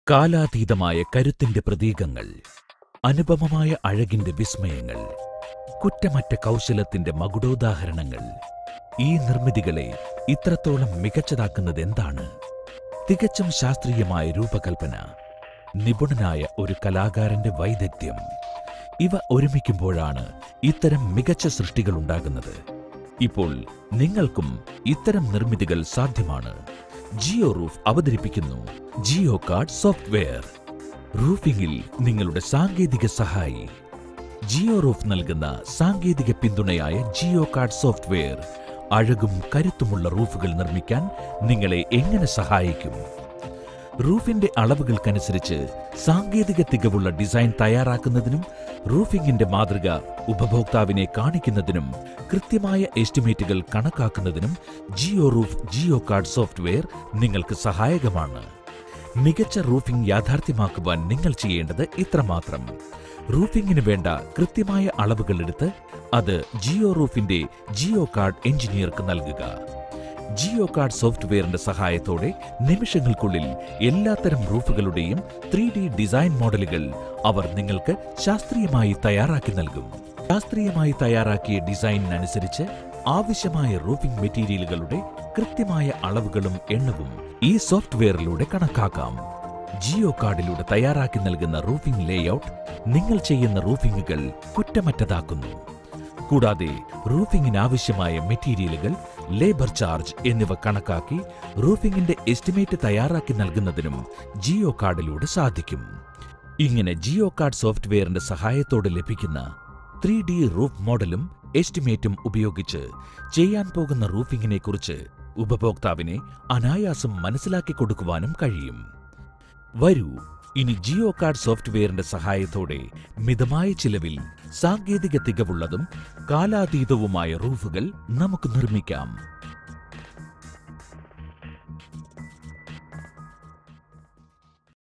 കാലാതീതമായ കരുത്തിന്റെ പ്രതീകങ്ങൾ അനുപമമായ അഴകിന്റെ വിസ്മയങ്ങൾ കുറ്റമറ്റ കൗശലത്തിന്റെ മകുടോദാഹരണങ്ങൾ ഈ നിർമ്മിതികളെ ഇത്രത്തോളം മികച്ചതാക്കുന്നത് എന്താണ് തികച്ചും ശാസ്ത്രീയമായ രൂപകൽപ്പന നിപുണനായ ഒരു കലാകാരന്റെ വൈദഗ്ധ്യം ഇവ ഒരുമിക്കുമ്പോഴാണ് ഇത്തരം മികച്ച സൃഷ്ടികൾ ഉണ്ടാകുന്നത് ഇപ്പോൾ നിങ്ങൾക്കും ഇത്തരം നിർമ്മിതികൾ സാധ്യമാണ് ജിയോ റൂഫ് അവതരിപ്പിക്കുന്നു ജിയോ കാർഡ് സോഫ്റ്റ്വെയർ റൂഫിംഗിൽ നിങ്ങളുടെ സാങ്കേതിക സഹായി ജിയോ റൂഫ് നൽകുന്ന സാങ്കേതിക പിന്തുണയായ ജിയോ കാർഡ് സോഫ്റ്റ്വെയർ അഴകും കരുത്തുമുള്ള റൂഫുകൾ നിർമ്മിക്കാൻ നിങ്ങളെ എങ്ങനെ സഹായിക്കും റൂഫിന്റെ അളവുകൾക്കനുസരിച്ച് സാങ്കേതിക തികവുള്ള ഡിസൈൻ തയ്യാറാക്കുന്നതിനും റൂഫിംഗിന്റെ മാതൃക ഉപഭോക്താവിനെ കാണിക്കുന്നതിനും കൃത്യമായ എസ്റ്റിമേറ്റുകൾ കണക്കാക്കുന്നതിനും ജിയോ റൂഫ് ജിയോ കാർഡ് സോഫ്റ്റ്വെയർ നിങ്ങൾക്ക് സഹായകമാണ് മികച്ച റൂഫിംഗ് യാഥാർത്ഥ്യമാക്കുവാൻ നിങ്ങൾ ചെയ്യേണ്ടത് ഇത്രമാത്രം റൂഫിംഗിന് വേണ്ട കൃത്യമായ അളവുകൾ എടുത്ത് അത് ജിയോ റൂഫിന്റെ ജിയോ കാർഡ് എഞ്ചിനീയർക്ക് നൽകുക ജിയോ കാർഡ് സോഫ്റ്റ്വെയറിന്റെ സഹായത്തോടെ നിമിഷങ്ങൾക്കുള്ളിൽ എല്ലാത്തരം റൂഫുകളുടെയും ത്രീ ഡി ഡിസൈൻ മോഡലുകൾ അവർ നിങ്ങൾക്ക് ശാസ്ത്രീയമായി തയ്യാറാക്കി നൽകും ശാസ്ത്രീയമായി തയ്യാറാക്കിയ ഡിസൈനിനനുസരിച്ച് ആവശ്യമായ റൂഫിംഗ് മെറ്റീരിയലുകളുടെ കൃത്യമായ അളവുകളും എണ്ണവും ഈ സോഫ്റ്റ്വെയറിലൂടെ കണക്കാക്കാം ജിയോ കാർഡിലൂടെ തയ്യാറാക്കി നൽകുന്ന റൂഫിംഗ് ലേഔട്ട് നിങ്ങൾ ചെയ്യുന്ന റൂഫിംഗുകൾ കുറ്റമറ്റതാക്കുന്നു കൂടാതെ റൂഫിംഗിന് ആവശ്യമായ മെറ്റീരിയലുകൾ ലേബർ ചാർജ് എന്നിവ കണക്കാക്കി റൂഫിംഗിന്റെ എസ്റ്റിമേറ്റ് തയ്യാറാക്കി നൽകുന്നതിനും ജിയോ കാർഡിലൂടെ സാധിക്കും ഇങ്ങനെ ജിയോ കാർഡ് സോഫ്റ്റ്വെയറിന്റെ സഹായത്തോടെ ലഭിക്കുന്ന ത്രീ ഡി റൂഫ് മോഡലും എസ്റ്റിമേറ്റും ഉപയോഗിച്ച് ചെയ്യാൻ പോകുന്ന റൂഫിംഗിനെ കുറിച്ച് ഉപഭോക്താവിനെ അനായാസം മനസ്സിലാക്കി കൊടുക്കുവാനും കഴിയും വരൂ ഇനി ജിയോ കാർഡ് സോഫ്റ്റ്വെയറിന്റെ സഹായത്തോടെ മിതമായ ചിലവിൽ സാങ്കേതിക തികവുള്ളതും കാലാതീതവുമായ റൂഫുകൾ നമുക്ക് നിർമ്മിക്കാം